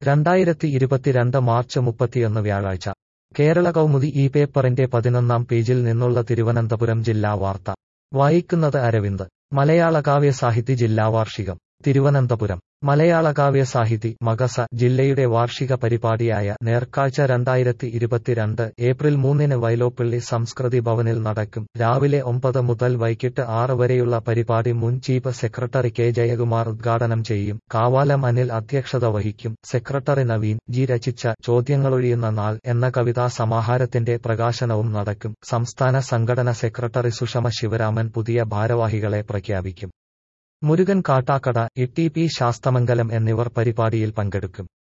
രണ്ടായിരത്തി ഇരുപത്തിരണ്ട് മാർച്ച് മുപ്പത്തിയൊന്ന് വ്യാഴാഴ്ച കേരള കൗമുദി ഈ പേപ്പറിന്റെ പതിനൊന്നാം പേജിൽ നിന്നുള്ള തിരുവനന്തപുരം ജില്ലാ വാർത്ത വായിക്കുന്നത് അരവിന്ദ് മലയാള കാവ്യ സാഹിതി ജില്ലാ വാർഷികം തിരുവനന്തപുരം മലയാള കാവ്യ സാഹിതി മകസ ജില്ലയുടെ വാർഷിക പരിപാടിയായ നേർക്കാഴ്ച രണ്ടായിരത്തി ഇരുപത്തിരണ്ട് ഏപ്രിൽ മൂന്നിന് വൈലോപ്പിള്ളി സംസ്കൃതി ഭവനിൽ നടക്കും രാവിലെ ഒമ്പത് മുതൽ വൈകിട്ട് ആറ് വരെയുള്ള പരിപാടി മുൻ ചീഫ് സെക്രട്ടറി കെ ജയകുമാർ ഉദ്ഘാടനം ചെയ്യും കാവാലം അനിൽ അധ്യക്ഷത വഹിക്കും സെക്രട്ടറി നവീൻ ജി രചിച്ച ചോദ്യങ്ങളൊഴിയുന്ന നാൾ എന്ന കവിതാ സമാഹാരത്തിന്റെ പ്രകാശനവും നടക്കും സംസ്ഥാന സംഘടന സെക്രട്ടറി സുഷമ ശിവരാമൻ പുതിയ ഭാരവാഹികളെ പ്രഖ്യാപിക്കും Murugan Kattakada E T P Sasthamangalam എന്നിവർ പരിപാടിയിൽ പങ്കെടുക്കും